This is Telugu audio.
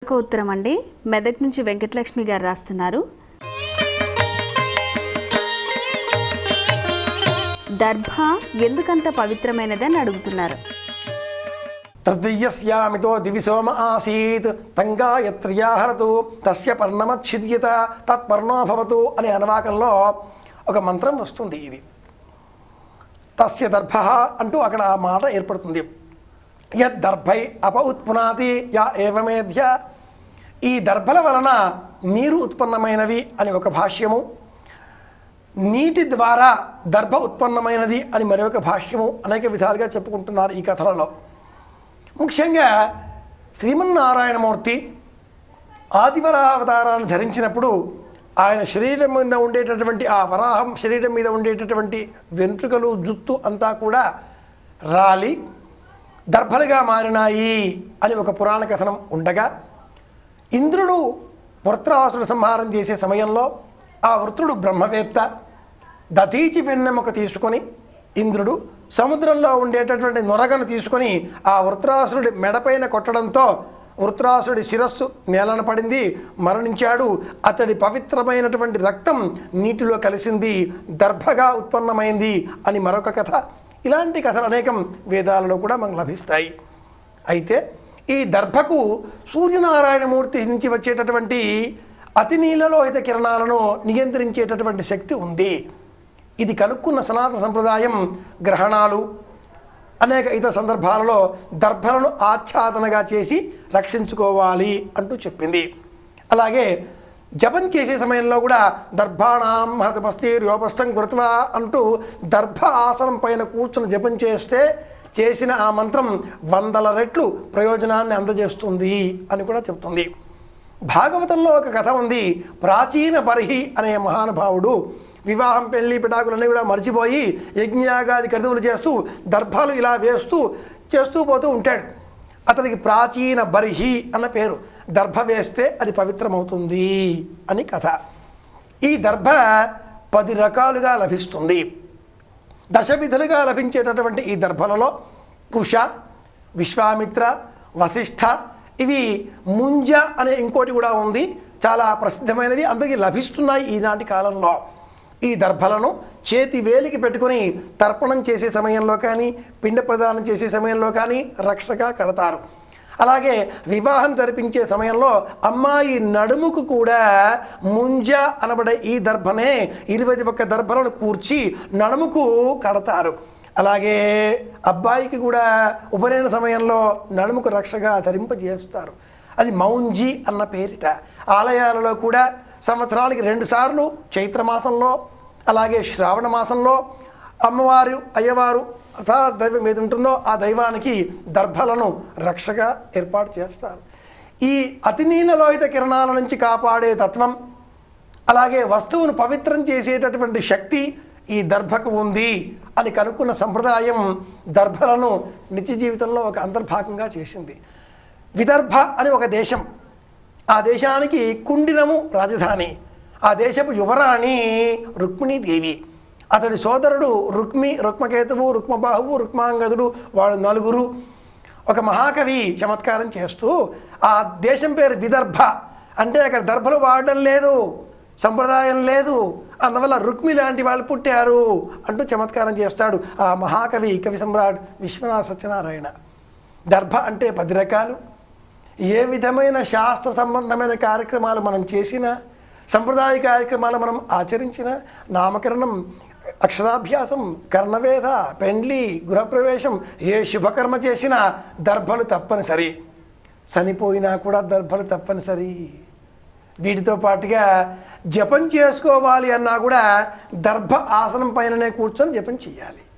మరొక ఉత్తరం అండి మెదక్ నుంచి వెంకటలక్ష్మి గారు రాస్తున్నారు దర్భ ఎందుకంత పవిత్రమైనదని అడుగుతున్నారు తృతీయస్యామితో దివి సోమ ఆసీత్ తంగాయత్ర్యాహరతు తస్య పర్ణమచ్ఛిద్యత తత్పర్ణో భవతు అనే అనువాకంలో ఒక మంత్రం వస్తుంది ఇది తస్య దర్భ అంటూ అక్కడ ఆ మాట ఏర్పడుతుంది యద్దర్భై అప ఉత్పునాతి యా ఏవమేధ్య ఈ దర్భల వలన నీరు ఉత్పన్నమైనవి అని ఒక భాష్యము నీటి ద్వారా దర్భ ఉత్పన్నమైనది అని మరొక భాష్యము అనేక విధాలుగా చెప్పుకుంటున్నారు ఈ కథలలో ముఖ్యంగా శ్రీమన్నారాయణమూర్తి ఆదివరావతారాన్ని ధరించినప్పుడు ఆయన శరీరం మీద ఉండేటటువంటి ఆ వరాహం శరీరం మీద ఉండేటటువంటి వెంట్రుకలు జుత్తు అంతా కూడా రాలి దర్భలుగా మారినాయి అని ఒక పురాణ కథనం ఉండగా ఇంద్రుడు వృత్రాసుడు సంహారం చేసే సమయంలో ఆ వృత్రుడు బ్రహ్మవేత్త దతీచి వెన్నెముక తీసుకొని ఇంద్రుడు సముద్రంలో ఉండేటటువంటి నొరగను తీసుకొని ఆ వృత్రాసురుడి మెడపైన కొట్టడంతో వృత్రాసుడి శిరస్సు నేలన పడింది మరణించాడు అతడి పవిత్రమైనటువంటి రక్తం నీటిలో కలిసింది దర్భగా ఉత్పన్నమైంది అని మరొక కథ ఇలాంటి కథలు అనేకం వేదాలలో కూడా మనకు లభిస్తాయి అయితే ఈ దర్భకు సూర్యనారాయణమూర్తి నుంచి వచ్చేటటువంటి అతి నీలలోహిత కిరణాలను నియంత్రించేటటువంటి శక్తి ఉంది ఇది కనుక్కున్న సనాతన సంప్రదాయం గ్రహణాలు అనేక ఇతర సందర్భాలలో దర్భలను ఆచ్ఛాదనగా చేసి రక్షించుకోవాలి అంటూ చెప్పింది అలాగే జపం చేసే సమయంలో కూడా దర్భాణం హతపస్తి యోపస్థం కృత్వా అంటూ దర్భ ఆసనం పైన కూర్చుని జపం చేస్తే చేసిన ఆ మంత్రం వందల రెట్లు ప్రయోజనాన్ని అందజేస్తుంది అని కూడా చెప్తుంది భాగవతంలో ఒక కథ ఉంది ప్రాచీన బర్హి అనే మహానుభావుడు వివాహం పెళ్లి పిటాకులన్నీ కూడా మర్చిపోయి యజ్ఞయాగాది క్రతువులు చేస్తూ దర్భాలు ఇలా వేస్తూ చేస్తూ పోతూ ఉంటాడు అతనికి ప్రాచీన బర్హి అన్న పేరు దర్భ వేస్తే అది పవిత్రమవుతుంది అని కథ ఈ దర్భ పది రకాలుగా లభిస్తుంది దశ విధులుగా లభించేటటువంటి ఈ దర్భలలో కుష విశ్వామిత్ర వశిష్ఠ ఇవి ముంజ అనే ఇంకోటి కూడా ఉంది చాలా ప్రసిద్ధమైనవి అందరికీ లభిస్తున్నాయి ఈనాటి కాలంలో ఈ దర్భలను చేతి వేలికి పెట్టుకొని తర్పణం చేసే సమయంలో కానీ పిండ ప్రదానం చేసే సమయంలో కానీ రక్షగా కడతారు అలాగే వివాహం జరిపించే సమయంలో అమ్మాయి నడుముకు కూడా ముంజ అనబడే ఈ దర్భనే ఇరవై ఒక్క దర్భలను కూర్చి నడుముకు కడతారు అలాగే అబ్బాయికి కూడా ఉపనయన సమయంలో నడుముకు రక్షగా ధరింపజేస్తారు అది మౌంజి అన్న పేరిట ఆలయాలలో కూడా సంవత్సరానికి రెండుసార్లు చైత్రమాసంలో అలాగే శ్రావణ మాసంలో అమ్మవారు అయ్యవారు అథా దైవం ఏది ఉంటుందో ఆ దైవానికి దర్భలను రక్షగా ఏర్పాటు చేస్తారు ఈ అతి నీలలోహిత కిరణాల నుంచి కాపాడే తత్వం అలాగే వస్తువును పవిత్రం చేసేటటువంటి శక్తి ఈ దర్భకు ఉంది అని కనుక్కున్న సంప్రదాయం దర్భలను నిత్య జీవితంలో ఒక అంతర్భాగంగా చేసింది విదర్భ అని ఒక దేశం ఆ దేశానికి కుండినము రాజధాని ఆ దేశపు యువరాణి రుక్మిణీదేవి అతడి సోదరుడు రుక్మి రుక్మకేతువు రుక్మబాహువు రుక్మాంగదుడు వాళ్ళు నలుగురు ఒక మహాకవి చమత్కారం చేస్తూ ఆ దేశం పేరు విదర్భ అంటే అక్కడ దర్భలు వాడడం లేదు సంప్రదాయం లేదు అందువల్ల రుక్మి లాంటి వాళ్ళు పుట్టారు అంటూ చమత్కారం చేస్తాడు ఆ మహాకవి కవి సమ్రాట్ విశ్వనాథ సత్యనారాయణ దర్భ అంటే పది రకాలు ఏ విధమైన శాస్త్ర సంబంధమైన కార్యక్రమాలు మనం చేసినా సంప్రదాయ కార్యక్రమాలు మనం ఆచరించిన నామకరణం అక్షరాభ్యాసం కర్ణవేద పెండ్లి గృహప్రవేశం ఏ శుభకర్మ చేసినా దర్భలు తప్పనిసరి చనిపోయినా కూడా దర్భలు తప్పనిసరి వీటితో పాటుగా జపం చేసుకోవాలి అన్నా కూడా దర్భ ఆసనం పైననే కూర్చొని జపం చేయాలి